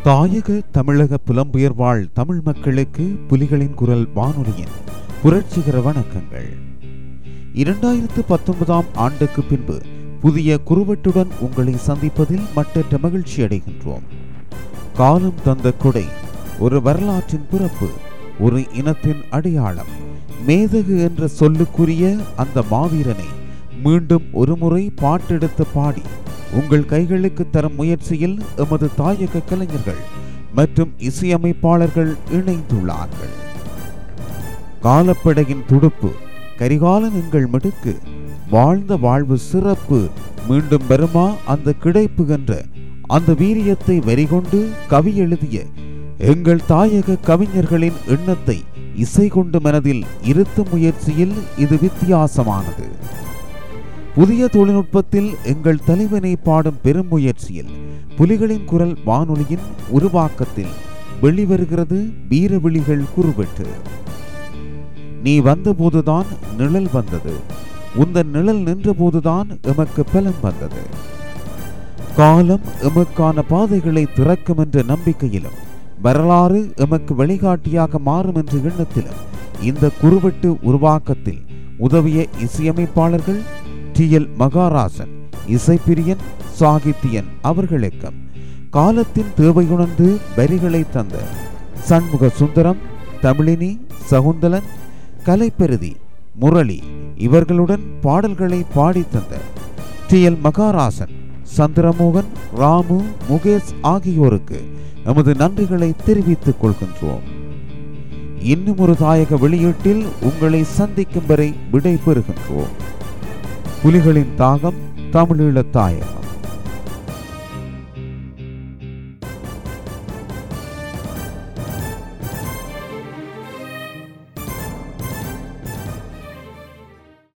தாயக தமிழக புலம்பெயர் வாழ் தமிழ் மக்களுக்கு புலிகளின் குரல் வானொலியின் புரட்சிகர வணக்கங்கள் இரண்டாயிரத்து பத்தொன்பதாம் ஆண்டுக்கு பின்பு புதிய குறுவட்டுடன் உங்களை சந்திப்பதில் மட்டற்ற மகிழ்ச்சி அடைகின்றோம் காலம் தந்த கொடை ஒரு வரலாற்றின் பிறப்பு ஒரு இனத்தின் அடையாளம் மேதகு என்ற சொல்லுக்குரிய அந்த மாவீரனை மீண்டும் ஒருமுறை பாட்டெடுத்து பாடி உங்கள் கைகளுக்கு தரும் முயற்சியில் எமது தாயக கலைஞர்கள் மற்றும் இசையமைப்பாளர்கள் இணைந்துள்ளார்கள் காலப்படையின் துடுப்பு கரிகாலன் எங்கள் மிடுக்கு வாழ்ந்த வாழ்வு சிறப்பு மீண்டும் வருமா அந்த கிடைப்பு என்ற அந்த வீரியத்தை வரிகொண்டு கவி எழுதிய எங்கள் தாயக கவிஞர்களின் எண்ணத்தை இசை கொண்டு மனதில் இருத்தும் முயற்சியில் இது வித்தியாசமானது புதிய தொழில்நுட்பத்தில் எங்கள் தலைவனை பாடும் பெரும் முயற்சியில் புலிகளின் குரல் வானொலியின் உருவாக்கத்தில் வெளிவருகிறது வீரவிழிகள் குறுவெட்டு நீ வந்தபோதுதான் நிழல் வந்தது உந்த நிழல் நின்றபோதுதான் எமக்கு பலம் வந்தது காலம் எமக்கான பாதைகளை திறக்கும் என்ற நம்பிக்கையிலும் வரலாறு எமக்கு வழிகாட்டியாக மாறும் என்ற எண்ணத்திலும் இந்த குறுவெட்டு உருவாக்கத்தில் உதவிய இசையமைப்பாளர்கள் டி எல் மகாராசன் இசைப்பிரியன் சாகித்யன் அவர்களுக்கும் காலத்தின் தேவையுணர்ந்து வரிகளை தந்த சண்முக சுந்தரம் தமிழினி சகுந்தலன் கலைப்பெருதி முரளி இவர்களுடன் பாடல்களை பாடி தந்த டி எல் மகாராசன் சந்திரமோகன் ராமு முகேஷ் ஆகியோருக்கு நமது நன்றிகளை தெரிவித்துக் கொள்கின்றோம் இன்னும் ஒரு தாயக வெளியீட்டில் உங்களை சந்திக்கும் வரை விடை பெறுகின்றோம் புலிகளின் தாகம் தமிழீழ தாயகம்